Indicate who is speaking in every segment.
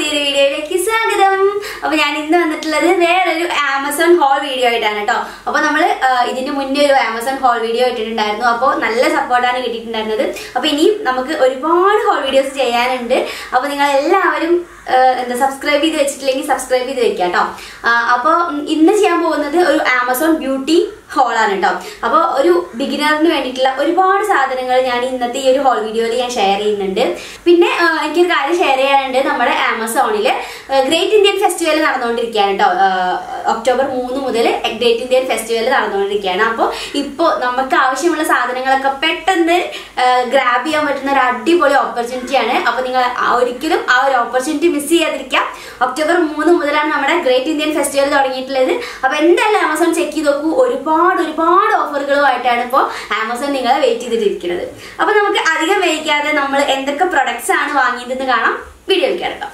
Speaker 1: പുതിയൊരു വീഡിയോയിലേക്ക് സ്വാഗതം അപ്പൊ ഞാൻ ഇന്ന് വന്നിട്ടുള്ളത് വേറൊരു ആമസോൺ ഹോൾ വീഡിയോ ആയിട്ടാണ് കേട്ടോ അപ്പൊ നമ്മൾ ഇതിന് മുന്നേ ഒരു ആമസോൺ ഹോൾ വീഡിയോ ഇട്ടിട്ടുണ്ടായിരുന്നു അപ്പോൾ നല്ല സപ്പോർട്ടാണ് കിട്ടിയിട്ടുണ്ടായിരുന്നത് അപ്പൊ ഇനിയും നമുക്ക് ഒരുപാട് ഹോൾ വീഡിയോസ് ചെയ്യാനുണ്ട് അപ്പൊ നിങ്ങൾ എല്ലാവരും ആ, എന്താ സബ്സ്ക്രൈബ് ചെയ്ത് വെച്ചിട്ടില്ലെങ്കിൽ സബ്സ്ക്രൈബ് ചെയ്ത് വെക്കാം കേട്ടോ അപ്പോൾ ഇന്ന് ചെയ്യാൻ പോകുന്നത് ഒരു ആമസോൺ ബ്യൂട്ടി ഹോളാണ് കേട്ടോ അപ്പോൾ ഒരു ബിഗിനറിന് വേണ്ടിയിട്ടുള്ള ഒരുപാട് സാധനങ്ങൾ ഞാൻ ഇന്നത്തെ ഈ ഒരു ഹോൾ വീഡിയോയിൽ ഞാൻ ഷെയർ ചെയ്യുന്നുണ്ട് പിന്നെ ആ, എനിക്കൊരു കാര്യം ഷെയർ ചെയ്യാനുണ്ട് നമ്മുടെ ആമസോണിൽ ഗ്രേറ്റ് ഇന്ത്യൻ ഫെസ്റ്റിവൽ നടന്നുകൊണ്ടിരിക്കുകയാണ് കേട്ടോ ആ, ഒക്ടോബർ മൂന്ന് മുതൽ ഗ്രേറ്റ് ഇന്ത്യൻ ഫെസ്റ്റിവൽ നടന്നുകൊണ്ടിരിക്കുകയാണ് അപ്പോൾ ഇപ്പോൾ നമുക്ക് ആവശ്യമുള്ള സാധനങ്ങളൊക്കെ പെട്ടെന്ന് ഗ്രാബ് ചെയ്യാൻ പറ്റുന്ന ഒരു അടിപൊളി ഓപ്പർച്യൂണിറ്റിയാണ് അപ്പോൾ നിങ്ങൾ ആ ഒരിക്കലും ആ ഒരു ഓപ്പർച്യൂണിറ്റി മിസ് ചെയ്യാതിരിക്കാം ഒക്ടോബർ മൂന്ന് മുതലാണ് നമ്മുടെ ഗ്രേറ്റ് ഇന്ത്യൻ ഫെസ്റ്റിവൽ തുടങ്ങിയിട്ടുള്ളത് അപ്പോൾ എന്തായാലും ആമസോൺ ചെക്ക് ചെയ്ത് നോക്കൂ ഒരുപാട് ഒരുപാട് ഓഫറുകളുമായിട്ടാണ് ഇപ്പോൾ ആമസോൺ നിങ്ങളെ വെയിറ്റ് ചെയ്തിട്ടിരിക്കുന്നത് അപ്പോൾ നമുക്ക് അധികം വൈകാതെ നമ്മൾ എന്തൊക്കെ പ്രൊഡക്ട്സ് ആണ് വാങ്ങിയതെന്ന് കാണാം വീഡിയോ കേട്ടോ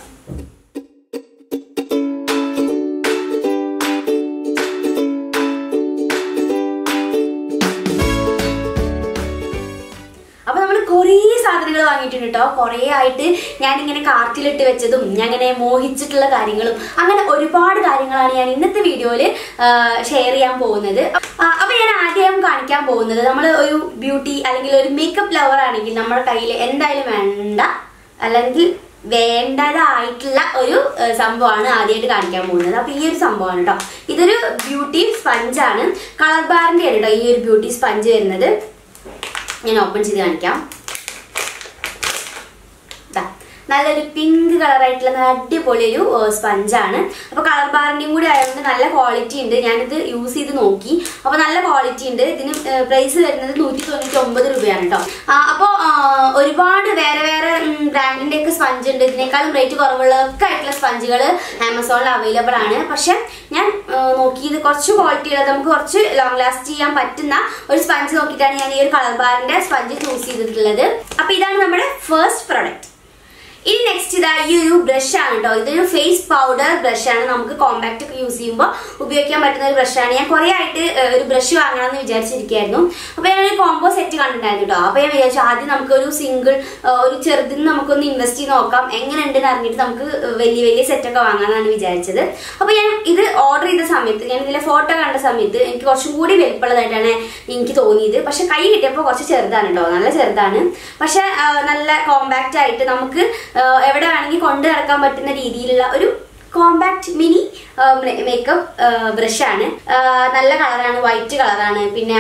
Speaker 1: അപ്പൊ നമ്മൾ കുറേ സാധനങ്ങൾ വാങ്ങിയിട്ടുണ്ട് കേട്ടോ കുറേ ആയിട്ട് ഞാൻ ഇങ്ങനെ കാർട്ടിലിട്ട് വെച്ചതും ഞാൻ ഇങ്ങനെ മോഹിച്ചിട്ടുള്ള കാര്യങ്ങളും അങ്ങനെ ഒരുപാട് കാര്യങ്ങളാണ് ഞാൻ ഇന്നത്തെ വീഡിയോയിൽ ഷെയർ ചെയ്യാൻ പോകുന്നത് ആ, അപ്പൊ ഞാൻ ആദ്യം കാണിക്കാൻ പോകുന്നത് നമ്മൾ ഒരു ബ്യൂട്ടി അല്ലെങ്കിൽ ഒരു മേക്കപ്പ് ലവർ ആണെങ്കിൽ നമ്മുടെ കയ്യിൽ എന്തായാലും വേണ്ട അല്ലെങ്കിൽ വേണ്ടതായിട്ടുള്ള ഒരു ഏഹ്, സംഭവമാണ് ആദ്യമായിട്ട് കാണിക്കാൻ പോകുന്നത് അപ്പൊ ഈ ഒരു സംഭവമാണ് കേട്ടോ ഇതൊരു ബ്യൂട്ടി സ്പഞ്ചാണ് കളർ ബാറിന്റെ ആണ് കേട്ടോ ഈ ഒരു ബ്യൂട്ടി സ്പഞ്ച് വരുന്നത് ഞാൻ ഓപ്പൺ ചെയ്ത് കാണിക്കാം ദാ, നല്ലൊരു പിങ്ക് കളറായിട്ടുള്ള നല്ല അടിപൊളി ഒരു സ്പഞ്ചാണ് അപ്പൊ കളർ ബാറിന്റെയും കൂടി ആയതുകൊണ്ട് നല്ല ക്വാളിറ്റി ഉണ്ട് ഞാനിത് യൂസ് ചെയ്ത് നോക്കി അപ്പൊ നല്ല ക്വാളിറ്റി ഉണ്ട് ഇതിന് പ്രൈസ് വരുന്നത് നൂറ്റി തൊണ്ണൂറ്റി ഒമ്പത് രൂപയാണ് കേട്ടോ അപ്പോൾ ഒരുപാട് വേറെ വേറെ ബ്രാൻഡിന്റെ ഒക്കെ സ്പഞ്ച് ഉണ്ട് ഇതിനേക്കാളും റേറ്റ് കുറവുള്ളതൊക്കെ ആയിട്ടുള്ള സ്പഞ്ചുകൾ ആമസോണിൽ അവൈലബിൾ ആണ് പക്ഷെ ഞാൻ ആ, നോക്കിയത് കുറച്ച് ക്വാളിറ്റി ഉള്ളത് നമുക്ക് കുറച്ച് ലോങ് ലാസ്റ്റ് ചെയ്യാൻ പറ്റുന്ന ഒരു സ്പഞ്ച് നോക്കിയിട്ടാണ് ഞാൻ ഈ ഒരു കളർ ബാറിന്റെ സ്പഞ്ച് ചൂസ് ചെയ്തിട്ടുള്ളത് അപ്പൊ ഇതാണ് നമ്മുടെ ഫസ്റ്റ് പ്രൊഡക്റ്റ് ഇനി നെക്സ്റ്റ് ഇതാ ഈ ഒരു ബ്രഷ് ആണ് കേട്ടോ ഇതൊരു ഫേസ് പൗഡർ ബ്രഷ് ആണ് നമുക്ക് കോമ്പാക്ട് ഒക്കെ യൂസ് ചെയ്യുമ്പോൾ ഉപയോഗിക്കാൻ പറ്റുന്ന ഒരു ബ്രഷ് ആണ് ഞാൻ കുറെ ആയിട്ട് ഏഹ്, ഒരു ബ്രഷ് വാങ്ങണം എന്ന് വിചാരിച്ചിരിക്കുകയായിരുന്നു അപ്പൊ ഞാൻ ഒരു കോംബോ സെറ്റ് കണ്ടിട്ടുണ്ടായിരുന്നു കേട്ടോ അപ്പൊ ഞാൻ വിചാരിച്ചു ആദ്യം നമുക്ക് ഒരു സിംഗിൾ ഒരു ചെറുതിന് നമുക്കൊന്ന് ഇൻവെസ്റ്റ് ചെയ്ത് നോക്കാം എങ്ങനെ ഉണ്ടെന്ന് അറിഞ്ഞിട്ട് നമുക്ക് വലിയ വലിയ സെറ്റ് ഒക്കെ വാങ്ങാനാണ് വിചാരിച്ചത് അപ്പൊ ഞാൻ ഇത് ഓർഡർ ചെയ്ത സമയത്ത് ഞാൻ ഇതിലെ ഫോട്ടോ കണ്ട സമയത്ത് എനിക്ക് കുറച്ചും കൂടി വലിപ്പമുള്ളതായിട്ടാണ് എനിക്ക് തോന്നിയത് പക്ഷെ കൈ കിട്ടിയപ്പോൾ കുറച്ച് ചെറുതാണ് കേട്ടോ നല്ല ചെറുതാണ് പക്ഷെ ആ, നല്ല കോമ്പാക്റ്റ് ആയിട്ട് നമുക്ക് ആ, എവിടെ വേണമെങ്കിൽ കൊണ്ടു നടക്കാൻ പറ്റുന്ന രീതിയിലുള്ള ഒരു കോമ്പാക്ട് മിനി മേക്കപ്പ് ബ്രഷാണ് നല്ല കളറാണ് വൈറ്റ് കളറാണ് പിന്നെ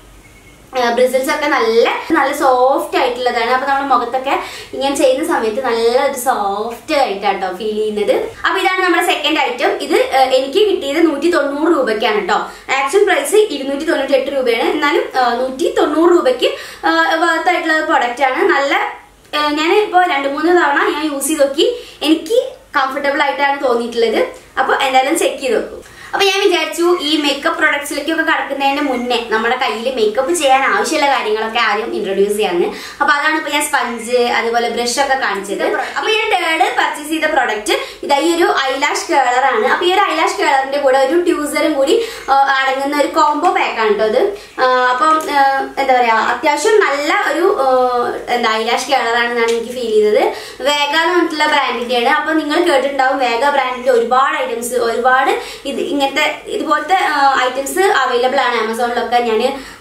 Speaker 1: ബ്രിസിൽസ് ഒക്കെ നല്ല നല്ല സോഫ്റ്റ് ആയിട്ടുള്ളതാണ് അപ്പൊ നമ്മുടെ മുഖത്തൊക്കെ ഇങ്ങനെ ചെയ്യുന്ന സമയത്ത് നല്ല ഒരു സോഫ്റ്റ് ആയിട്ടാട്ടോ ഫീൽ ചെയ്യുന്നത് അപ്പൊ ഇതാണ് നമ്മുടെ സെക്കൻഡ് ഐറ്റം ഇത് ഏഹ്, എനിക്ക് കിട്ടിയത് നൂറ്റി തൊണ്ണൂറ് രൂപയ്ക്കാണ് കേട്ടോ ആക്ച്വൽ പ്രൈസ് ഇരുന്നൂറ്റി തൊണ്ണൂറ്റി എട്ട് രൂപയാണ് എന്നാലും നൂറ്റി തൊണ്ണൂറ് രൂപയ്ക്ക് വർത്ത് ആയിട്ടുള്ള പ്രൊഡക്റ്റ് ആണ് നല്ല ഞാൻ ഇപ്പോൾ രണ്ട് മൂന്ന് തവണ ഞാൻ യൂസ് ചെയ്ത് നോക്കി എനിക്ക് കംഫർട്ടബിൾ ആയിട്ടാണ് തോന്നിയിട്ടുള്ളത് അപ്പോൾ എന്തായാലും ചെക്ക് ചെയ്ത് നോക്കൂ അപ്പൊ ഞാൻ വിചാരിച്ചു ഈ മേക്കപ്പ് പ്രൊഡക്ട്സിലേക്കൊക്കെ കടക്കുന്നതിന് മുന്നേ നമ്മുടെ കയ്യിൽ മേക്കപ്പ് ചെയ്യാൻ ആവശ്യമുള്ള കാര്യങ്ങളൊക്കെ ആദ്യം ഇൻട്രൊഡ്യൂസ് ചെയ്യാന്ന് അപ്പൊ അതാണ് ഇപ്പൊ ഞാൻ സ്പഞ്ച് അതുപോലെ ബ്രഷ് ഒക്കെ കാണിച്ചത് അപ്പൊ ഞാൻ തേർഡ് പർച്ചേസ് ചെയ്ത പ്രൊഡക്റ്റ് ഇതാ ഈ ഒരു ഐലാഷ് കേളർ ആണ് അപ്പൊ ഈ ഒരു ഐലാഷ് കേളറിന്റെ കൂടെ ഒരു ട്യൂസറും കൂടി ആ, അടങ്ങുന്ന ഒരു കോംബോ പാക്ക് ആണ് കേട്ടോ അത് ആ, അപ്പം ആ, എന്താ പറയാ അത്യാവശ്യം നല്ല ഒരു ആ, എന്താ ഐലാഷ് കേളറാണെന്നാണ് എനിക്ക് ഫീൽ ചെയ്തത് വേഗ എന്ന് പറഞ്ഞിട്ടുള്ള ബ്രാൻഡിന്റെയാണ് അപ്പൊ നിങ്ങൾ കേട്ടിട്ടുണ്ടാവും വേഗ ബ്രാൻഡിന്റെ ഒരുപാട് ഐറ്റംസ് ഒരുപാട് ഇത് ഇങ്ങനത്തെ ഇതുപോലത്തെ ഐറ്റംസ് അവൈലബിൾ ആണ് ആമസോണിലൊക്കെ ഞാൻ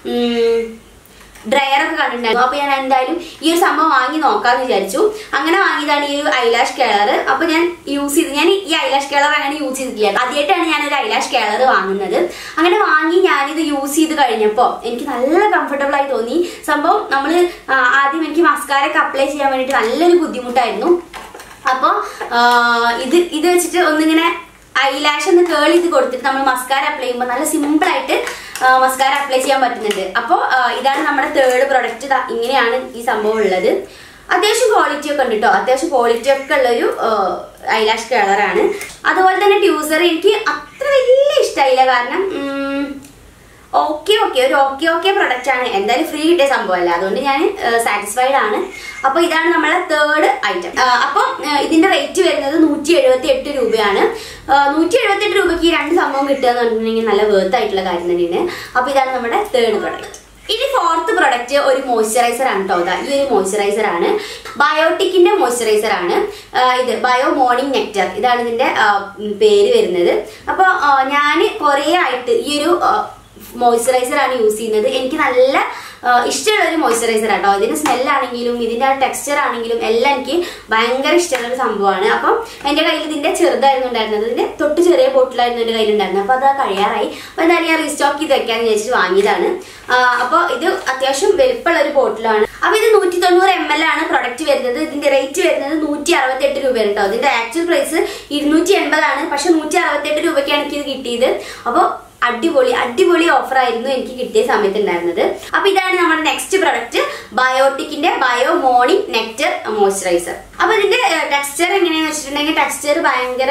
Speaker 1: ഡ്രയർ ഒക്കെ കണ്ടിട്ടുണ്ടായിരുന്നു അപ്പൊ ഞാൻ എന്തായാലും ഈ ഒരു സംഭവം വാങ്ങി നോക്കാന്ന് വിചാരിച്ചു അങ്ങനെ വാങ്ങിയതാണ് ഈ ഒരു ഐലാഷ് കേളർ അപ്പൊ ഞാൻ യൂസ് ചെയ്ത് ഞാൻ ഈ ഐലാഷ് കേളർ അങ്ങനെ യൂസ് ചെയ്തിട്ടില്ല ആദ്യമായിട്ടാണ് ഞാൻ ഒരു ഐലാഷ് കേളർ വാങ്ങുന്നത് അങ്ങനെ വാങ്ങി ഞാനിത് യൂസ് ചെയ്ത് കഴിഞ്ഞപ്പോൾ എനിക്ക് നല്ല കംഫർട്ടബിൾ ആയി തോന്നി സംഭവം നമ്മൾ ആദ്യം എനിക്ക് മസ്കാര ഒക്കെ അപ്ലൈ ചെയ്യാൻ വേണ്ടിയിട്ട് നല്ലൊരു ബുദ്ധിമുട്ടായിരുന്നു അപ്പോൾ ഇത് ഇത് വെച്ചിട്ട് ഒന്നിങ്ങനെ ഐലാഷ് ഒന്ന് കേൾ ചെയ്ത് കൊടുത്തിട്ട് നമ്മൾ മസ്കാര അപ്ലൈ ചെയ്യുമ്പോൾ നല്ല സിമ്പിൾ ആയിട്ട് മസ്കാര അപ്ലൈ ചെയ്യാൻ പറ്റുന്നുണ്ട് അപ്പോൾ ഇതാണ് നമ്മുടെ തേർഡ് പ്രൊഡക്റ്റ് ഇങ്ങനെയാണ് ഈ സംഭവം ഉള്ളത് അത്യാവശ്യം ക്വാളിറ്റി ഒക്കെ ഉണ്ട് കേട്ടോ അത്യാവശ്യം ക്വാളിറ്റി ഒക്കെ ഉള്ളൊരു ഐലാഷ് കളറാണ് അതുപോലെ തന്നെ ട്യൂസർ എനിക്ക് അത്ര വലിയ ഇഷ്ടമായില്ല കാരണം ഉം, ഓക്കെ ഓക്കെ ഒരു ഓക്കെ ഓക്കെ പ്രൊഡക്റ്റ് ആണ് എന്തായാലും ഫ്രീ കിട്ടിയ സംഭവമല്ല അതുകൊണ്ട് ഞാൻ സാറ്റിസ്ഫൈഡ് ആണ് അപ്പൊ ഇതാണ് നമ്മളെ തേർഡ് ഐറ്റം അപ്പം ഇതിന്റെ റേറ്റ് വരുന്നത് നൂറ്റി എഴുപത്തി എട്ട് രൂപയാണ് നൂറ്റി എഴുപത്തി എട്ട് രൂപയ്ക്ക് ഈ രണ്ട് സംഭവം കിട്ടുക എന്ന് പറഞ്ഞിട്ടുണ്ടെങ്കിൽ നല്ല വേർത്ത് ആയിട്ടുള്ള കാര്യം തന്നെയാണ് അപ്പൊ ഇതാണ് നമ്മുടെ തേർഡ് പ്രൊഡക്റ്റ് ഇനി ഫോർത്ത് പ്രൊഡക്റ്റ് ഒരു മോയ്സ്ചറൈസർ ആണ് കേട്ടോ ഇതാ ഈ ഒരു മോയ്സ്ചറൈസർ ആണ് ബയോട്ടിക്കിന്റെ മോയ്സ്ചറൈസർ ആണ് ആ, ഇത് ബയോ മോർണിംഗ് നെക്ടർ ഇതാണ് ഇതിന്റെ ആ, ഉം, പേര് വരുന്നത് അപ്പോൾ ഞാൻ കുറേ ആയിട്ട് ഈ ഒരു മോയ്സ്ചറൈസർ ആണ് യൂസ് ചെയ്യുന്നത് എനിക്ക് നല്ല ആ, ഇഷ്ടമുള്ള ഒരു മോയ്സ്ചറൈസർ ആട്ടോ ഇതിന്റെ സ്മെല്ലാണെങ്കിലും ഇതിന്റെ ടെക്സ്ചർ ആണെങ്കിലും എല്ലാം എനിക്ക് ഭയങ്കര ഇഷ്ടമുള്ള ഒരു സംഭവമാണ് അപ്പം എൻ്റെ കയ്യിൽ ഇതിന്റെ ചെറുതായിരുന്നു ഉണ്ടായിരുന്നത് ഇതിന്റെ തൊട്ട് ചെറിയ ബോട്ടിലായിരുന്നു എൻ്റെ കയ്യിലുണ്ടായിരുന്നത് അപ്പോൾ അത് കഴിയാറായി അപ്പോൾ എന്തായാലും ഞാൻ റീസ്റ്റോക്ക് ചെയ്ത് വെക്കാന്ന് വിചാരിച്ചിട്ട് വാങ്ങിയതാണ് അപ്പോൾ ഇത് അത്യാവശ്യം വലുപ്പമുള്ള ഒരു ബോട്ടിലാണ് അപ്പോൾ ഇത് നൂറ്റി തൊണ്ണൂറ് എം എൽ ആണ് പ്രൊഡക്റ്റ് വരുന്നത് ഇതിന്റെ റേറ്റ് വരുന്നത് നൂറ്റി അറുപത്തി എട്ട് രൂപയാണ് കേട്ടോ ഇതിന്റെ ആക്ച്വൽ പ്രൈസ് ഇരുന്നൂറ്റി എൺപതാണ് പക്ഷെ നൂറ്റി അറുപത്തി എട്ട് രൂപയ്ക്കാണ് എനിക്ക് ഇത് കിട്ടിയത് അപ്പോൾ അടിപൊളി അടിപൊളി ഓഫർ ആയിരുന്നു എനിക്ക് കിട്ടിയ സമയത്ത് ഉണ്ടായിരുന്നത് അപ്പൊ ഇതാണ് നമ്മുടെ നെക്സ്റ്റ് പ്രൊഡക്റ്റ് ബയോട്ടിക്കിന്റെ ബയോ മോർണിംഗ് നെക്ടർ മോയ്സ്ചറൈസർ അപ്പൊ ഇതിന്റെ ടെക്സ്ചർ എങ്ങനെയാന്ന് വെച്ചിട്ടുണ്ടെങ്കിൽ ടെക്സ്ചർ ഭയങ്കര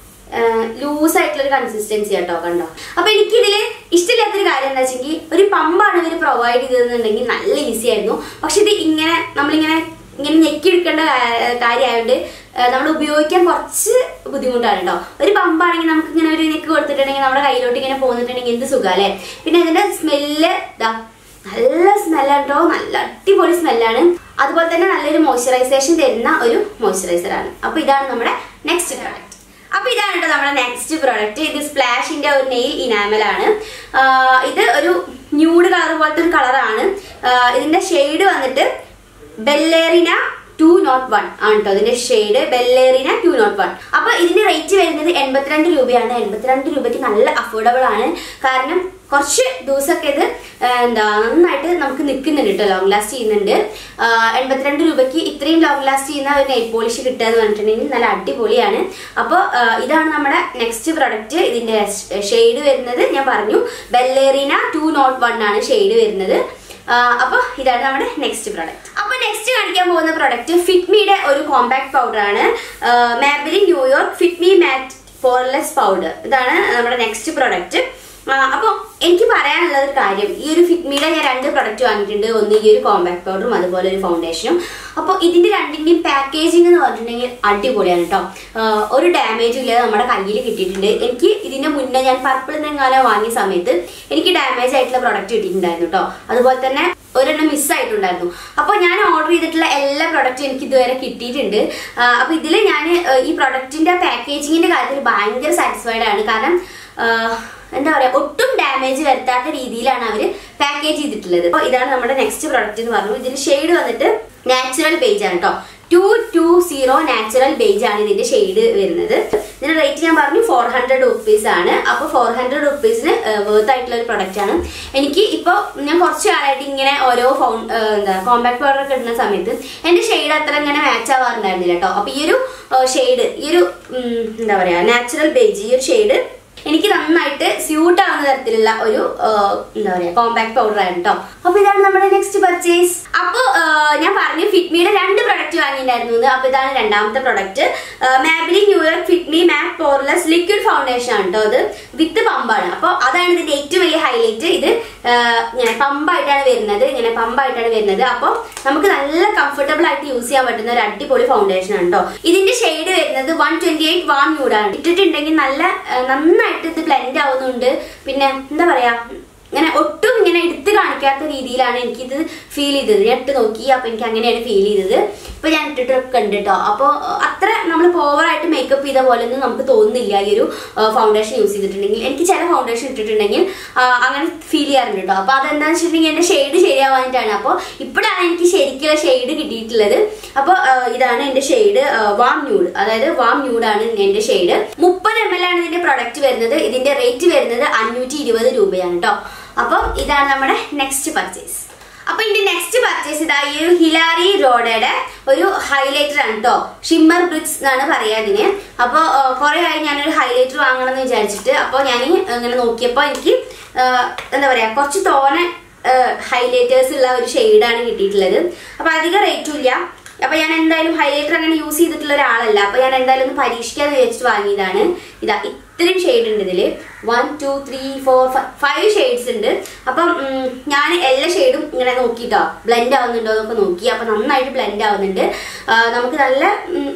Speaker 1: ലൂസ് ആയിട്ടുള്ള ഒരു കൺസിസ്റ്റൻസി കേട്ടോ കണ്ടോ അപ്പൊ എനിക്ക് ഇതില് ഇഷ്ടമില്ലാത്തൊരു കാര്യം എന്താ വെച്ചെങ്കിൽ ഒരു പമ്പാണ് ഇവർ പ്രൊവൈഡ് ചെയ്തതെന്നുണ്ടെങ്കിൽ നല്ല ഈസി ആയിരുന്നു പക്ഷെ ഇത് ഇങ്ങനെ നമ്മളിങ്ങനെ ഇങ്ങനെ ഞെക്കിയെടുക്കേണ്ട കാര്യമായതുകൊണ്ട് നമ്മൾ ഉപയോഗിക്കാൻ കുറച്ച് ബുദ്ധിമുട്ടാണ് കേട്ടോ ഒരു പമ്പാണെങ്കിൽ നമുക്ക് ഇങ്ങനെ ഒരു നെക്ക് കൊടുത്തിട്ടുണ്ടെങ്കിൽ നമ്മുടെ കയ്യിലോട്ട് ഇങ്ങനെ പോന്നിട്ടുണ്ടെങ്കിൽ എന്ത് സുഖം അല്ലേ പിന്നെ ഇതിന്റെ സ്മെല്ല് ഇതാ നല്ല സ്മെല്ലാണ് കേട്ടോ നല്ല അടിപൊളി സ്മെല്ലാണ് അതുപോലെ തന്നെ നല്ലൊരു മോയ്സ്ചറൈസേഷൻ തരുന്ന ഒരു മോയ്സ്ചറൈസർ ആണ് അപ്പൊ ഇതാണ് നമ്മുടെ നെക്സ്റ്റ് പ്രോഡക്റ്റ് അപ്പൊ ഇതാണ് കേട്ടോ നമ്മുടെ നെക്സ്റ്റ് പ്രോഡക്റ്റ് ഇത് സ്പ്ലാഷിന്റെ ഒരു നെയിൽ ഇനാമൽ ആണ് ആഹ് ഇത് ഒരു ന്യൂഡ് കളർ പോലത്തെ ഒരു കളറാണ് ഇതിന്റെ ഷെയ്ഡ് വന്നിട്ട് ബെല്ലേറിന ടു നോട്ട് വൺ ആണ് കേട്ടോ ഇതിന്റെ shade ballerina two nought one അപ്പൊ ഇതിന്റെ റേറ്റ് വരുന്നത് എൺപത്തിരണ്ട് രൂപയാണ് എൺപത്തിരണ്ട് രൂപയ്ക്ക് നല്ല അഫോർഡബിൾ ആണ് കാരണം കുറച്ച് ദിവസമൊക്കെ ഇത് ആ, എന്താ നന്നായിട്ട് നമുക്ക് നിൽക്കുന്നുണ്ട് കേട്ടോ ലോങ് ലാസ്റ്റ് ചെയ്യുന്നുണ്ട് ആ, എൺപത്തിരണ്ട് രൂപയ്ക്ക് ഇത്രയും ലോങ് ലാസ്റ്റ് ചെയ്യുന്ന ഒരു നെയിൽ പോളിഷ് കിട്ടുക എന്ന് പറഞ്ഞിട്ടുണ്ടെങ്കിൽ നല്ല അടിപൊളിയാണ് അപ്പോൾ ഇതാണ് നമ്മുടെ നെക്സ്റ്റ് പ്രൊഡക്റ്റ് ഇതിന്റെ ഷെയ്ഡ് വരുന്നത് ഞാൻ പറഞ്ഞു ബെല്ലേറിന ടു നോട്ട് വൺ ആണ് ഷെയ്ഡ് വരുന്നത് അപ്പോൾ ഇതാണ് നമ്മുടെ നെക്സ്റ്റ് പ്രോഡക്റ്റ് അപ്പോൾ നെക്സ്റ്റ് കാണിക്കാൻ പോകുന്ന പ്രോഡക്റ്റ് ഫിറ്റ്മിയുടെ ഒരു കോമ്പാക്ട് പൗഡർ ആണ് Maybelline New York Fit Me matte poreless powder ഇതാണ് നമ്മുടെ നെക്സ്റ്റ് പ്രോഡക്റ്റ് അപ്പോൾ എനിക്ക് പറയാനുള്ള ഒരു കാര്യം ഈ ഒരു ഫിറ്റ്മിയുടെ ഞാൻ രണ്ട് പ്രൊഡക്റ്റ് വാങ്ങിയിട്ടുണ്ട് ഒന്ന് ഈ ഒരു കോമ്പാക്ട് പൗഡറും അതുപോലെ ഒരു ഫൗണ്ടേഷനും അപ്പോൾ ഇതിന്റെ രണ്ടിന്റെയും പാക്കേജിംഗ് എന്ന് പറഞ്ഞിട്ടുണ്ടെങ്കിൽ അടിപൊളിയാണ് കേട്ടോ ഒരു ഡാമേജും ഇല്ലാതെ നമ്മുടെ കയ്യിൽ കിട്ടിയിട്ടുണ്ട് എനിക്ക് ഇതിന്റെ മുന്നേ ഞാൻ പർപ്പിൾ നിന്നെങ്ങാനോ വാങ്ങിയ സമയത്ത് എനിക്ക് ഡാമേജ് ആയിട്ടുള്ള പ്രൊഡക്റ്റ് കിട്ടിയിട്ടുണ്ടായിരുന്നു കേട്ടോ അതുപോലെ തന്നെ ഒരെണ്ണം മിസ്സായിട്ടുണ്ടായിരുന്നു അപ്പോൾ ഞാൻ ഓർഡർ ചെയ്തിട്ടുള്ള എല്ലാ പ്രൊഡക്റ്റും എനിക്ക് ഇതുവരെ കിട്ടിയിട്ടുണ്ട് അപ്പോൾ ഇതിൽ ഞാൻ ഈ പ്രൊഡക്റ്റിന്റെ പാക്കേജിങ്ങിന്റെ കാര്യത്തിൽ ഭയങ്കര സാറ്റിസ്ഫൈഡ് ആണ് കാരണം ആഹ് എന്താ പറയാ ഒട്ടും ഡാമേജ് വരുത്താത്ത രീതിയിലാണ് അവർ പാക്കേജ് ചെയ്തിട്ടുള്ളത് അപ്പോൾ ഇതാണ് നമ്മുടെ നെക്സ്റ്റ് പ്രൊഡക്റ്റ് എന്ന് പറഞ്ഞു ഇതിന്റെ ഷെയ്ഡ് വന്നിട്ട് നാച്ചുറൽ ബേജ് ആണ് കേട്ടോ two two zero natural beige ആണ് ഇതിന്റെ ഷെയ്ഡ് വരുന്നത് ഇതിന്റെ റേറ്റ് ഞാൻ പറഞ്ഞു ഫോർ ഹൺഡ്രഡ് റുപ്പീസ് ആണ് അപ്പോൾ ഫോർ ഹൺഡ്രഡ് റുപ്പീസിന് വേർത്ത് ആയിട്ടുള്ള ഒരു പ്രൊഡക്റ്റ് ആണ് എനിക്ക് ഇപ്പോൾ ഞാൻ കുറച്ച് കാലമായിട്ട് ഇങ്ങനെ ഓരോ ഫൗ എന്താ കോമ്പാക്ട് പൗഡർ ഒക്കെ ഇടുന്ന സമയത്ത് എന്റെ ഷെയ്ഡ് അത്ര ഇങ്ങനെ മാച്ച് ആവാറുണ്ടായിരുന്നില്ല കേട്ടോ അപ്പോൾ ഈ ഒരു ഷെയ്ഡ് ഈ ഒരു ഉം, എന്താ പറയാ നാച്ചുറൽ ബേജ് ഈ ഒരു ഷെയ്ഡ് എനിക്ക് നന്നായിട്ട് സ്യൂട്ട് ആവുന്ന തരത്തിലുള്ള ഒരു ആ, എന്താ പറയാ കോമ്പാക്ട് പൗഡർ ആണ് കേട്ടോ അപ്പൊ ഇതാണ് നമ്മുടെ നെക്സ്റ്റ് പർച്ചേസ് അപ്പൊ ആ, ഞാൻ പറഞ്ഞു ഫിറ്റ്മിയുടെ രണ്ട് പ്രൊഡക്റ്റ് വാങ്ങിയിട്ടുണ്ടായിരുന്നു എന്ന്. അപ്പൊ ഇതാണ് രണ്ടാമത്തെ product Maybelline New York Fit Me matte poreless liquid foundation ആണ് കേട്ടോ അത് വിത്ത് പമ്പാണ് അപ്പൊ അതാണ് ഇതിന്റെ ഏറ്റവും വലിയ ഹൈലൈറ്റ് ഇത് ആ, ഇങ്ങനെ പമ്പായിട്ടാണ് വരുന്നത് ഇങ്ങനെ പമ്പായിട്ടാണ് വരുന്നത് അപ്പോൾ നമുക്ക് നല്ല കംഫർട്ടബിൾ ആയിട്ട് യൂസ് ചെയ്യാൻ പറ്റുന്ന ഒരു അടിപൊളി ഫൗണ്ടേഷൻ ആണ് കേട്ടോ ഇതിന്റെ ഷെയ്ഡ് വരുന്നത് വൺ ട്വന്റി എയ്റ്റ് വാൺ ന്യൂഡാണ് ഇട്ടിട്ടുണ്ടെങ്കിൽ നല്ല ആ, നന്നായിട്ട് ഇത് ബ്ലെൻഡ് ആവുന്നുണ്ട് പിന്നെ എന്താ പറയാ ഇങ്ങനെ ഒട്ടും ഇങ്ങനെ എടുത്ത് കാണിക്കാത്ത രീതിയിലാണ് എനിക്കിത് ഫീൽ ചെയ്തത് ഞാൻ ഇട്ട് നോക്കി അപ്പൊ എനിക്ക് അങ്ങനെയാണ് ഫീൽ ചെയ്തത് ഇപ്പൊ ഞാൻ ഇട്ടിട്ടൊക്കെ ഉണ്ട് കേട്ടോ അപ്പോൾ അത്ര നമ്മൾ ഓവറായിട്ട് മേക്കപ്പ് ചെയ്ത പോലെ ഒന്നും നമുക്ക് തോന്നുന്നില്ല ഈ ഒരു ഫൗണ്ടേഷൻ യൂസ് ചെയ്തിട്ടുണ്ടെങ്കിൽ എനിക്ക് ചില ഫൗണ്ടേഷൻ ഇട്ടിട്ടുണ്ടെങ്കിൽ ആ, അങ്ങനെ ഫീൽ ചെയ്യാറുണ്ട് കേട്ടോ അപ്പൊ അതെന്താണെന്ന് വെച്ചിട്ടുണ്ടെങ്കിൽ എന്റെ ഷെയ്ഡ് ശരിയാവാനായിട്ടാണ് അപ്പോൾ ഇപ്പോഴാണ് എനിക്ക് ശരിക്കുള്ള ഷെയ്ഡ് കിട്ടിയിട്ടുള്ളത് അപ്പോൾ ഇതാണ് എന്റെ ഷെയ്ഡ് വാം ന്യൂഡ് അതായത് വാം ന്യൂഡാണ് എന്റെ ഷെയ്ഡ് മുപ്പത് എം എൽ ആണ് ഇതിന്റെ പ്രൊഡക്റ്റ് വരുന്നത് ഇതിന്റെ റേറ്റ് വരുന്നത് അഞ്ഞൂറ്റി ഇരുപത് രൂപയാണ് കേട്ടോ അപ്പം ഇതാണ് നമ്മുടെ നെക്സ്റ്റ് പർച്ചേസ് അപ്പൊ ഇതിന്റെ നെക്സ്റ്റ് പർച്ചേസ് ഇതാ ഈ ഒരു ഹിലാരി റോഡയുടെ ഒരു ഹൈലൈറ്റർ ആണ് കേട്ടോ ഷിമ്മർ ബ്രിക്സ് എന്നാണ് പറയാ ഇതിന് അപ്പോൾ കുറെ ആയി ഞാനൊരു ഹൈലൈറ്റർ വാങ്ങണം എന്ന് വിചാരിച്ചിട്ട് അപ്പോൾ ഞാൻ ഇങ്ങനെ നോക്കിയപ്പോൾ എനിക്ക് ആ, എന്താ പറയാ കുറച്ച് തോനെ ഹൈലൈറ്റേഴ്സ് ഉള്ള ഒരു ഷെയ്ഡാണ് കിട്ടിയിട്ടുള്ളത് അപ്പൊ അധികം റേറ്റും ഇല്ല അപ്പൊ ഞാൻ എന്തായാലും ഹൈലൈറ്റർ അങ്ങനെ യൂസ് ചെയ്തിട്ടുള്ള ഒരാളല്ല അപ്പൊ ഞാൻ എന്തായാലും ഒന്ന് പരീക്ഷിക്കാന്ന് വിചാരിച്ചിട്ട് വാങ്ങിയതാണ് ഇതാ ഇത്രയും ഷെയ്ഡ് ഉണ്ട് ഇതില് one two three four five shades ഉണ്ട് അപ്പം ഉം, ഞാൻ എല്ലാ ഷെയ്ഡും ഇങ്ങനെ നോക്കിട്ടോ ബ്ലെൻഡ് ആവുന്നുണ്ടോ എന്നൊക്കെ നോക്കി അപ്പൊ നന്നായിട്ട് ബ്ലെൻഡ് ആവുന്നുണ്ട് ആ, നമുക്ക് നല്ല ഉം, ഒരു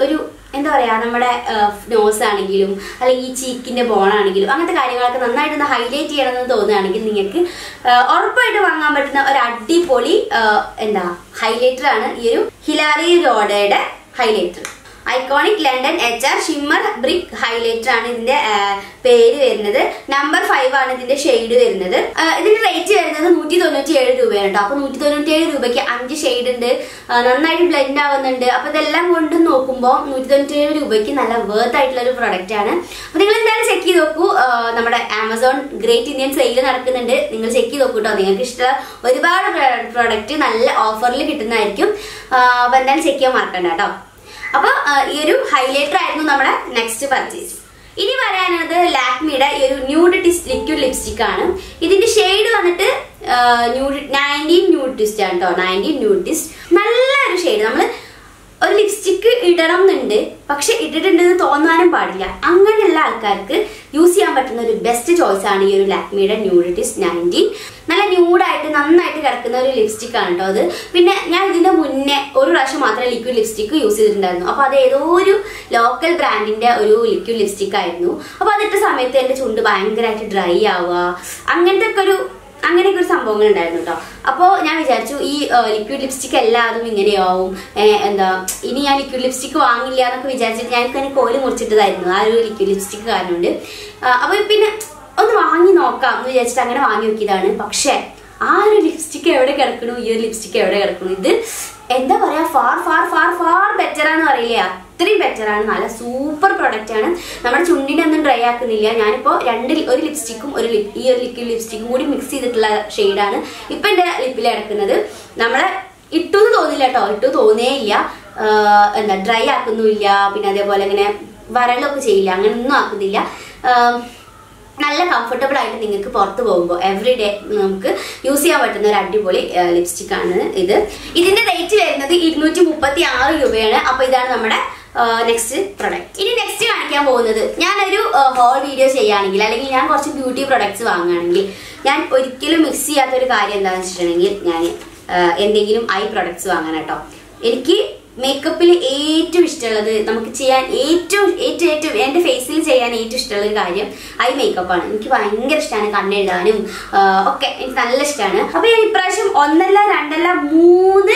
Speaker 1: എന്താ പറയാ നമ്മുടെ നോസ് ആണെങ്കിലും അല്ലെങ്കിൽ ഈ ചീക്കിന്റെ ബോൺ ആണെങ്കിലും അങ്ങനത്തെ കാര്യങ്ങളൊക്കെ നന്നായിട്ട് ഒന്ന് ഹൈലൈറ്റ് ചെയ്യണമെന്ന് തോന്നുകയാണെങ്കിൽ നിങ്ങൾക്ക് ആ, ഉറപ്പായിട്ട് വാങ്ങാൻ പറ്റുന്ന ഒരു അടിപൊളി ആ, എന്താ ഹൈലൈറ്റർ ആണ് ഈ ഒരു ഹിലാറി റോഡയുടെ highlighter Iconic London H R shimmer brick highlighter ആണ് ഇതിന്റെ ആ, പേര് വരുന്നത് നമ്പർ ഫൈവ് ആണ് ഇതിന്റെ ഷെയ്ഡ് വരുന്നത് ആ, ഇതിന്റെ റേറ്റ് വരുന്നത് നൂറ്റി തൊണ്ണൂറ്റി ഏഴ് രൂപയാണ് കേട്ടോ അപ്പൊ നൂറ്റി തൊണ്ണൂറ്റി ഏഴ് രൂപയ്ക്ക് അഞ്ച് ഷെയ്ഡ് ഉണ്ട് ആ, നന്നായിട്ട് ബ്ലെൻഡ് ആവുന്നുണ്ട് അപ്പൊ ഇതെല്ലാം കൊണ്ട് നോക്കുമ്പോൾ നൂറ്റി തൊണ്ണൂറ്റി ഏഴ് രൂപയ്ക്ക് നല്ല വേർത്ത് ആയിട്ടുള്ള ഒരു പ്രൊഡക്റ്റ് ആണ് അപ്പൊ നിങ്ങൾ എന്തായാലും ചെക്ക് ചെയ്ത് നോക്കൂ ആ, നമ്മുടെ ആമസോൺ ഗ്രേറ്റ് ഇന്ത്യൻ സെയിൽ നടക്കുന്നുണ്ട് നിങ്ങൾ ചെക്ക് ചെയ്ത് നോക്കൂ കേട്ടോ നിങ്ങൾക്ക് ഇഷ്ടമുള്ള ഒരുപാട് പ്രൊഡക്റ്റ് നല്ല ഓഫറിൽ കിട്ടുന്നതായിരിക്കും ആ, അപ്പൊ എന്തായാലും ചെക്ക് ചെയ്യാൻ മറക്കണ്ട കേട്ടോ അപ്പൊ ആ, ഈ ഒരു ഹൈലൈറ്റർ ആയിരുന്നു നമ്മുടെ നെക്സ്റ്റ് പർച്ചേസ് ഇനി പറയാനുള്ളത് ലാക്മിയുടെ ഈ ഒരു ന്യൂഡ് ടിസ്റ്റ് ലിക്വിഡ് ലിപ്സ്റ്റിക് ആണ് ഇതിന്റെ ഷെയ്ഡ് വന്നിട്ട് ന്യൂഡ് നയൻറ്റീൻ ന്യൂഡ് ടിസ്റ്റ് ആണ് കേട്ടോ നയൻറ്റീൻ ന്യൂഡ് ടിസ്റ്റ് നല്ലൊരു ഷെയ്ഡ് നമ്മൾ ഒരു ലിപ്സ്റ്റിക്ക് ഇടണം എന്നുണ്ട് പക്ഷെ ഇട്ടിട്ടുണ്ടെന്ന് തോന്നാനും പാടില്ല അങ്ങനെയുള്ള ആൾക്കാർക്ക് യൂസ് ചെയ്യാൻ പറ്റുന്ന ഒരു ബെസ്റ്റ് ചോയ്സ് ആണ് ഈ ഒരു ലാക്മിയുടെ ന്യൂഡിറ്റിസ് നയൻറ്റീൻ നല്ല ന്യൂഡായിട്ട് നന്നായിട്ട് കിടക്കുന്ന ഒരു ലിപ്സ്റ്റിക് ആണ് കേട്ടോ അത് പിന്നെ ഞാൻ ഇതിന്റെ മുന്നേ ഒരു പ്രാവശ്യം മാത്രമേ ലിക്വിഡ് ലിപ്സ്റ്റിക് യൂസ് ചെയ്തിട്ടുണ്ടായിരുന്നു അപ്പോൾ അത് ഏതോ ഒരു ലോക്കൽ ബ്രാൻഡിന്റെ ഒരു ലിക്വിഡ് ലിപ്സ്റ്റിക് ആയിരുന്നു അപ്പോൾ അതിട്ട സമയത്ത് എൻ്റെ ചുണ്ട് ഭയങ്കരമായിട്ട് ഡ്രൈ ആവുക അങ്ങനത്തെ ഒക്കെ ഒരു അങ്ങനെയൊക്കെ ഒരു സംഭവങ്ങൾ ഉണ്ടായിരുന്നു കേട്ടോ അപ്പോൾ ഞാൻ വിചാരിച്ചു ഈ ലിക്വിഡ് ലിപ്സ്റ്റിക് എല്ലാതും ഇങ്ങനെയാവും ഏ, എന്താ ഇനി ഞാൻ ലിക്വിഡ് ലിപ്സ്റ്റിക് വാങ്ങില്ല എന്നൊക്കെ വിചാരിച്ചിട്ട് ഞാൻ എനിക്ക് കോല് മുറിച്ചിട്ടതായിരുന്നു ആ ഒരു ലിക്വിഡ് ലിപ്സ്റ്റിക് കാരണം കൊണ്ട് അപ്പോൾ പിന്നെ ഒന്ന് വാങ്ങി നോക്കാം എന്ന് വിചാരിച്ചിട്ട് അങ്ങനെ വാങ്ങി നോക്കിയതാണ് പക്ഷേ ആ ഒരു ലിപ്സ്റ്റിക് എവിടെ കിടക്കണു ഈ ഒരു ലിപ്സ്റ്റിക് എവിടെ കിടക്കണു ഇത് എന്താ പറയാ far far far far better ആണെന്ന് പറയില്ലേ അത്രയും ബെറ്റർ ആണ് നല്ല സൂപ്പർ പ്രൊഡക്റ്റ് ആണ് നമ്മുടെ ചുണ്ടിനെ ഒന്നും ഡ്രൈ ആക്കുന്നില്ല ഞാനിപ്പോൾ രണ്ട് ലി- ഒരു ലിപ്സ്റ്റിക്കും ഒരു ലിപ് ഈ ഒരു ലിക്വിഡ് ലിപ്സ്റ്റിക്കും കൂടി മിക്സ് ചെയ്തിട്ടുള്ള ഷെയ്ഡാണ് ഇപ്പം എൻ്റെ ലിപ്പിൽ കിടക്കുന്നത് നമ്മളെ ഇട്ടു എന്ന് തോന്നില്ല കേട്ടോ ഇട്ടു തോന്നേ ഇല്ല ആഹ് എന്താ ഡ്രൈ ആക്കുന്നുമില്ല പിന്നെ അതേപോലെ ഇങ്ങനെ വരളൊക്കെ ചെയ്യില്ല അങ്ങനെ ഒന്നും ആക്കുന്നില്ല ആഹ് നല്ല കംഫർട്ടബിൾ ആയിട്ട് നിങ്ങൾക്ക് പുറത്ത് പോകുമ്പോൾ എവറി ഡേ നമുക്ക് യൂസ് ചെയ്യാൻ പറ്റുന്ന ഒരു അടിപൊളി ലിപ്സ്റ്റിക് ആണ് ഇത് ഇതിന്റെ റേറ്റ് വരുന്നത് ഇരുന്നൂറ്റി മുപ്പത്തി ആറ് രൂപയാണ് അപ്പൊ ഇതാണ് നമ്മുടെ നെക്സ്റ്റ് പ്രൊഡക്റ്റ് ഇനി നെക്സ്റ്റ് കാണിക്കാൻ പോകുന്നത് ഞാനൊരു ഹോൾ വീഡിയോ ചെയ്യുകയാണെങ്കിൽ അല്ലെങ്കിൽ ഞാൻ കുറച്ച് ബ്യൂട്ടി പ്രൊഡക്ട്സ് വാങ്ങുകയാണെങ്കിൽ ഞാൻ ഒരിക്കലും മിക്സ് ചെയ്യാത്ത ഒരു കാര്യം എന്താണെന്ന് വെച്ചിട്ടുണ്ടെങ്കിൽ ഞാൻ എന്തെങ്കിലും ഐ പ്രൊഡക്ട്സ് വാങ്ങാൻ കേട്ടോ എനിക്ക് മേക്കപ്പിൽ ഏറ്റവും ഇഷ്ടമുള്ളത് നമുക്ക് ചെയ്യാൻ ഏറ്റവും ഏറ്റവും ഏറ്റവും എൻ്റെ ഫേസിൽ ചെയ്യാൻ ഏറ്റവും ഇഷ്ടമുള്ള ഒരു കാര്യം ഐ മേക്കപ്പാണ് എനിക്ക് ഭയങ്കര ഇഷ്ടമാണ് കണ്ണെഴുതാനും ആഹ് ഒക്കെ എനിക്ക് നല്ല ഇഷ്ടമാണ് അപ്പൊ ഞാൻ ഇപ്രാവശ്യം ഒന്നല്ല രണ്ടല്ല മൂന്ന്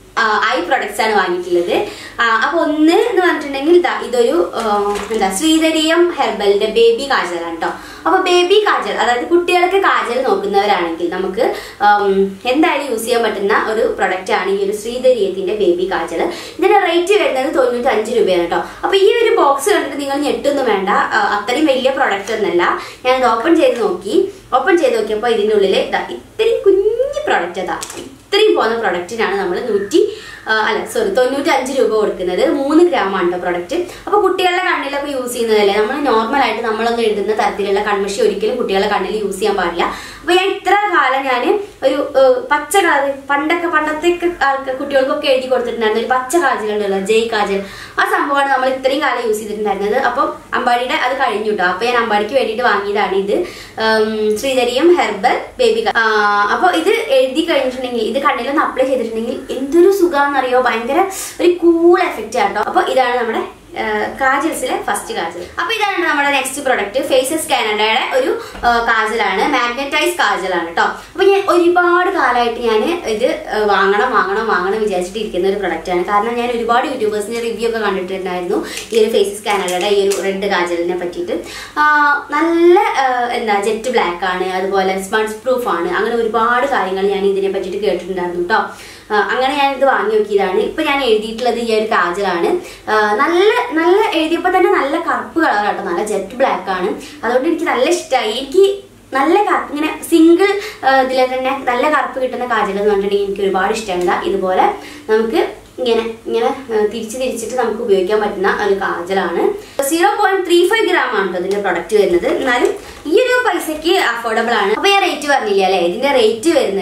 Speaker 1: ഐ പ്രൊഡക്ട്സ് ആണ് വാങ്ങിയിട്ടുള്ളത് ആ, അപ്പൊ ഒന്ന് എന്ന് പറഞ്ഞിട്ടുണ്ടെങ്കിൽ ഇതാ ഇതൊരു ആ, എന്താ ശ്രീധരീയം ഹെർബലിന്റെ ബേബി കാജലാണ് കേട്ടോ അപ്പൊ ബേബി കാജൽ അതായത് കുട്ടികൾക്ക് കാജൽ നോക്കുന്നവരാണെങ്കിൽ നമുക്ക് ഉം, എന്തായാലും യൂസ് ചെയ്യാൻ പറ്റുന്ന ഒരു പ്രൊഡക്റ്റ് ആണ് ഈ ഒരു ശ്രീധരീയത്തിന്റെ ബേബി കാജൽ ഇതിന്റെ റേറ്റ് വരുന്നത് തൊണ്ണൂറ്റി അഞ്ച് രൂപയാണ് കേട്ടോ അപ്പൊ ഈ ഒരു ബോക്സ് കണ്ടിട്ട് നിങ്ങൾ ഞെട്ടൊന്നും വേണ്ട ആ, അത്രയും വലിയ പ്രൊഡക്റ്റ് ഒന്നല്ല ഞാനത് ഓപ്പൺ ചെയ്ത് നോക്കി ഓപ്പൺ ചെയ്ത് നോക്കിയപ്പോൾ ഇതിൻ്റെ ഉള്ളിൽ ഇതാ ഇത്രയും കുഞ്ഞു പ്രൊഡക്റ്റ് അതാ ഇത്രയും പോകുന്ന പ്രൊഡക്റ്റിനാണ് നമ്മൾ നൂറ്റി ആ, അല്ല സോറി തൊണ്ണൂറ്റി അഞ്ച് രൂപ കൊടുക്കുന്നത് മൂന്ന് ഗ്രാം ആണ് കേട്ടോ പ്രൊഡക്റ്റ് അപ്പോൾ കുട്ടികളുടെ കണ്ണിലൊക്കെ യൂസ് ചെയ്യുന്നതല്ലേ നമ്മൾ നോർമൽ ആയിട്ട് നമ്മളൊന്നും എഴുതുന്ന തരത്തിലുള്ള കൺമഷി ഒരിക്കലും കുട്ടികളുടെ കണ്ണിൽ യൂസ് ചെയ്യാൻ പാടില്ല അപ്പോൾ ഞാൻ ഇത്ര കാലം ഞാൻ ഒരു ഏഹ്, പച്ച കളർ പണ്ടൊക്കെ പണ്ടത്തെ ആൾക്ക് കുട്ടികൾക്കൊക്കെ എഴുതി കൊടുത്തിട്ടുണ്ടായിരുന്നു ഒരു പച്ച കാജലുണ്ടല്ലോ ജയ് കാജൽ ആ സംഭവമാണ് നമ്മൾ ഇത്രയും കാലം യൂസ് ചെയ്തിട്ടുണ്ടായിരുന്നത് അപ്പം അമ്പാടിയുടെ അത് കഴിഞ്ഞു കേട്ടോ അപ്പോൾ ഞാൻ അമ്പാടിക്ക് വേണ്ടിയിട്ട് വാങ്ങിയതാണ് ഇത് ഉം, ശ്രീധരിയം ഹെർബൽ ബേബി അപ്പോൾ ഇത് എഴുതി കഴിഞ്ഞിട്ടുണ്ടെങ്കിൽ ഇത് കണ്ണിലൊന്ന് അപ്ലൈ ചെയ്തിട്ടുണ്ടെങ്കിൽ എന്തൊരു സുഖാന്നറിയോ ഭയങ്കര ഒരു കൂൾ എഫക്റ്റ് ആട്ടോ അപ്പോൾ ഇതാണ് നമ്മുടെ കാജൽസിലെ ഫസ്റ്റ് കാജൽ അപ്പൊ ഇതാണ് നമ്മുടെ നെക്സ്റ്റ് പ്രൊഡക്റ്റ് ഫേസസ് കാനഡയുടെ ഒരു ആ, കാജലാണ് മാഗ്നറ്റൈസ് കാജലാണ് കേട്ടോ അപ്പൊ ഞാൻ ഒരുപാട് കാലമായിട്ട് ഞാൻ ഇത് ആ, വാങ്ങണം വാങ്ങണം വാങ്ങണം വിചാരിച്ചിട്ട് ഇരിക്കുന്ന ഒരു പ്രൊഡക്റ്റ് ആണ് കാരണം ഞാൻ ഒരുപാട് യൂട്യൂബേഴ്സിന്റെ റിവ്യൂ ഒക്കെ കണ്ടിട്ടുണ്ടായിരുന്നു ഈ ഒരു ഫേസസ് കാനഡയുടെ ഈ ഒരു റെഡ് കാജലിനെ പറ്റിയിട്ട് ആ, നല്ല ആ, എന്താ ജെറ്റ് ബ്ലാക്ക് ആണ് അതുപോലെ സ്മൺസ് പ്രൂഫ് ആണ് അങ്ങനെ ഒരുപാട് കാര്യങ്ങൾ ഞാൻ ഇതിനെ പറ്റിയിട്ട് കേട്ടിട്ടുണ്ടായിരുന്നു കേട്ടോ ആ, അങ്ങനെ ഞാൻ ഇത് വാങ്ങി നോക്കിയതാണ് ഇപ്പൊ ഞാൻ എഴുതിയിട്ടുള്ളത് ഈ ഒരു കാജലാണ് ആ, നല്ല നല്ല എഴുതിയപ്പോൾ തന്നെ നല്ല കറുപ്പ് കളർ കേട്ടോ നല്ല ജെറ്റ് ബ്ലാക്ക് ആണ് അതുകൊണ്ട് എനിക്ക് നല്ല ഇഷ്ടമായി എനിക്ക് നല്ല കറുപ്പ് ഇങ്ങനെ സിംഗിൾ ഇതിൽ തന്നെ നല്ല കറുപ്പ് കിട്ടുന്ന കാജൽ എന്ന് പറഞ്ഞിട്ടുണ്ടെങ്കിൽ എനിക്ക് ഒരുപാട് ഇഷ്ടമാണ് ഇതുപോലെ നമുക്ക് ഇങ്ങനെ ഇങ്ങനെ ആ, തിരിച്ച് തിരിച്ചിട്ട് നമുക്ക് ഉപയോഗിക്കാൻ പറ്റുന്ന ഒരു കാജലാണ് zero point three five gram ആണ് കേട്ടോ ഇതിന്റെ പ്രൊഡക്റ്റ് വരുന്നത് എന്നാലും ഈ ഒരു പൈസക്ക് അഫോർഡബിൾ ആണ് അപ്പൊ ഞാൻ റേറ്റ് പറഞ്ഞില്ല അല്ലേ ഇതിന്റെ റേറ്റ് വരുന്നത്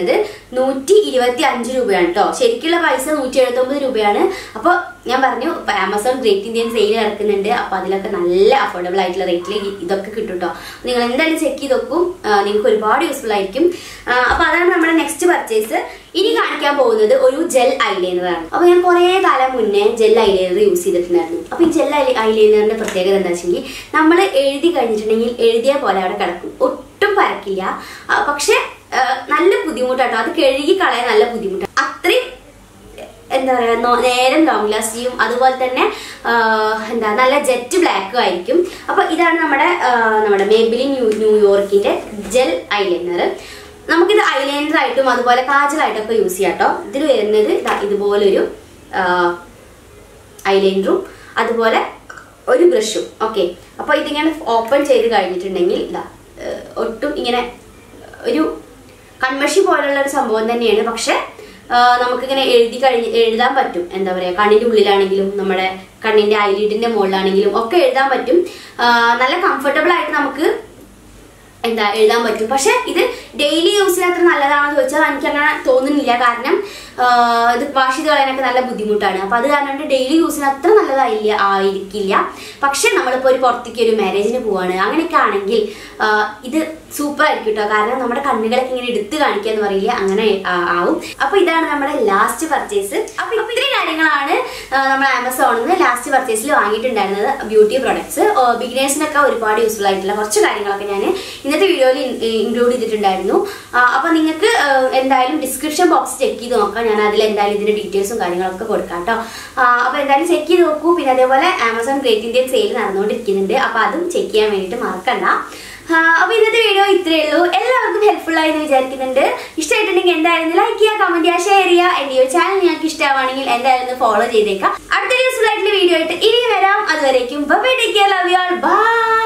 Speaker 1: നൂറ്റി ഇരുപത്തി അഞ്ച് രൂപയാണ് കേട്ടോ ശരിക്കുള്ള പൈസ നൂറ്റി എഴുപത്തി ഒമ്പത് രൂപയാണ് അപ്പോൾ ഞാൻ പറഞ്ഞു ഇപ്പൊ ആമസോൺ ഗ്രേറ്റ് ഇന്ത്യൻ സെയിൽ നടക്കുന്നുണ്ട് അപ്പോൾ അതിലൊക്കെ നല്ല അഫോർഡബിൾ ആയിട്ടുള്ള റേറ്റിൽ ഇതൊക്കെ കിട്ടും കേട്ടോ നിങ്ങൾ എന്തായാലും ചെക്ക് ചെയ്ത് നോക്കും ആ, നിങ്ങൾക്ക് ഒരുപാട് യൂസ്ഫുൾ ആയിരിക്കും അപ്പോൾ അതാണ് നമ്മുടെ നെക്സ്റ്റ് പർച്ചേസ് ഇനി കാണിക്കാൻ പോകുന്നത് ഒരു ജെൽ ഐലൈനർ ആണ് അപ്പോൾ ഞാൻ കുറേ കാലം മുന്നേ ജെൽ ഐലൈനർ യൂസ് ചെയ്തിട്ടുണ്ടായിരുന്നു അപ്പോൾ ഈ ജെൽ ഐലൈനറിന്റെ പ്രത്യേകത എന്താ വെച്ചെങ്കിൽ നമ്മൾ എഴുതി കഴിഞ്ഞിട്ടുണ്ടെങ്കിൽ എഴുതിയ പോലെ അവിടെ കിടക്കും ഒട്ടും പരക്കില്ല ആ, പക്ഷെ ആ, നല്ല ബുദ്ധിമുട്ടാട്ടോ അത് കഴുകി കളയാൻ നല്ല ബുദ്ധിമുട്ടാണ് അത്രയും എന്താ പറയാ നോ- നേരം ലോങ് ലാസ്റ്റ് ചെയ്യും അതുപോലെ തന്നെ ആ, എന്താ നല്ല ജെറ്റ് ബ്ലാക്കും ആയിരിക്കും അപ്പൊ ഇതാണ് നമ്മുടെ ആ, നമ്മുടെ മേബിലി ന്യൂ ന്യൂയോർക്കിന്റെ ജെൽ ഐലൈനർ നമുക്കിത് ഐലൈനർ ആയിട്ടും അതുപോലെ കാജലായിട്ടൊക്കെ യൂസ് ചെയ്യാം കേട്ടോ ഇതിൽ വരുന്നത് ദാ ഇതുപോലൊരു ഐലൈനറും അതുപോലെ ഒരു ബ്രഷും ഓക്കെ അപ്പോൾ ഇതിങ്ങനെ ഓപ്പൺ ചെയ്ത് കഴിഞ്ഞിട്ടുണ്ടെങ്കിൽ ഇതാ ഏഹ്, ഒട്ടും ഇങ്ങനെ ഒരു കൺമഷി പോലുള്ള ഒരു സംഭവം തന്നെയാണ് പക്ഷെ ആഹ്, നമുക്കിങ്ങനെ എഴുതി കഴിഞ്ഞ് എഴുതാൻ പറ്റും എന്താ പറയുക കണ്ണിൻ്റെ ഉള്ളിലാണെങ്കിലും നമ്മുടെ കണ്ണിൻ്റെ ഐലിഡിൻ്റെ മുകളിലാണെങ്കിലും ഒക്കെ എഴുതാൻ പറ്റും ആഹ്, നല്ല കംഫർട്ടബിൾ ആയിട്ട് നമുക്ക് എന്താ എഴുതാൻ പറ്റും പക്ഷെ ഇത് ഡെയിലി യൂസ് ചെയ്യാൻ അത്ര നല്ലതാണെന്ന് ചോദിച്ചാൽ എനിക്ക് അങ്ങനെ തോന്നുന്നില്ല കാരണം ആ, ഇത് വാഷ് ചെയ്ത് കളയാനൊക്കെ നല്ല ബുദ്ധിമുട്ടാണ് അപ്പൊ അത് കാരണം കൊണ്ട് ഡെയിലി യൂസ് ചെയ്യാൻ അത്ര നല്ലതായില്ല ആയിരിക്കില്ല പക്ഷെ നമ്മളിപ്പോൾ ഒരു പുറത്തേക്ക് ഒരു മാരേജിന് പോവാണ് അങ്ങനെയൊക്കെ ആണെങ്കിൽ ആ, ഇത് സൂപ്പർ ആയിരിക്കും കേട്ടോ കാരണം നമ്മുടെ കണ്ണുകളൊക്കെ ഇങ്ങനെ എടുത്ത് കാണിക്കുക എന്ന് പറയില്ല അങ്ങനെ ആ, ആവും അപ്പൊ ഇതാണ് നമ്മുടെ ലാസ്റ്റ് പർച്ചേസ് അപ്പൊ ഇത്രയും കാര്യങ്ങളാണ് ആ, നമ്മൾ ആമസോണിൽ നിന്ന് ലാസ്റ്റ് പർച്ചേസിൽ വാങ്ങിയിട്ടുണ്ടായിരുന്നത് ബ്യൂട്ടി പ്രൊഡക്ട്സ് ബിഗിനേഴ്സിനൊക്കെ ഒരുപാട് യൂസ്ഫുൾ ആയിട്ടുള്ള കുറച്ച് കാര്യങ്ങളൊക്കെ ഞാൻ ഇന്നത്തെ വീഡിയോയിൽ ഇൻക്ലൂഡ് ചെയ്തിട്ടുണ്ടായിരുന്നു ആ, അപ്പൊ നിങ്ങൾക്ക് ആ, എന്തായാലും ഡിസ്ക്രിപ്ഷൻ ബോക്സ് ചെക്ക് ചെയ്ത് നോക്കാം ഞാൻ അതിൽ എന്തായാലും ഇതിന്റെ ഡീറ്റെയിൽസും കാര്യങ്ങളൊക്കെ കൊടുക്കാം കേട്ടോ അപ്പൊ എന്തായാലും ചെക്ക് ചെയ്ത് നോക്കൂ പിന്നെ അതേപോലെ ആമസോൺ ഗ്രേറ്റ് ഇന്ത്യൻ സെയിൽ നടന്നുകൊണ്ടിരിക്കുന്നുണ്ട് അപ്പൊ അതും ചെക്ക് ചെയ്യാൻ വേണ്ടിയിട്ട് മറക്കണ്ട ആ, അപ്പൊ ഇന്നത്തെ വീഡിയോ ഇത്രയേ ഉള്ളൂ എല്ലാവർക്കും ഹെൽപ്ഫുൾ ആയി എന്ന് വിചാരിക്കുന്നുണ്ട് ഇഷ്ടമായിട്ടുണ്ടെങ്കിൽ എന്തായാലും ലൈക്ക് ചെയ്യുക കമന്റ് ചെയ്യുക ഷെയർ ചെയ്യുക എന്റെ ഈ ചാനൽ നിങ്ങൾക്ക് ഇഷ്ടമാണെങ്കിൽ എന്തായാലും ഫോളോ ചെയ്തേക്കാം അടുത്ത യൂസ്ഫുൾ ആയിട്ടുള്ള വീഡിയോ ആയിട്ട് ഇനി വരാം അതുവരേക്കും bye take care love you all by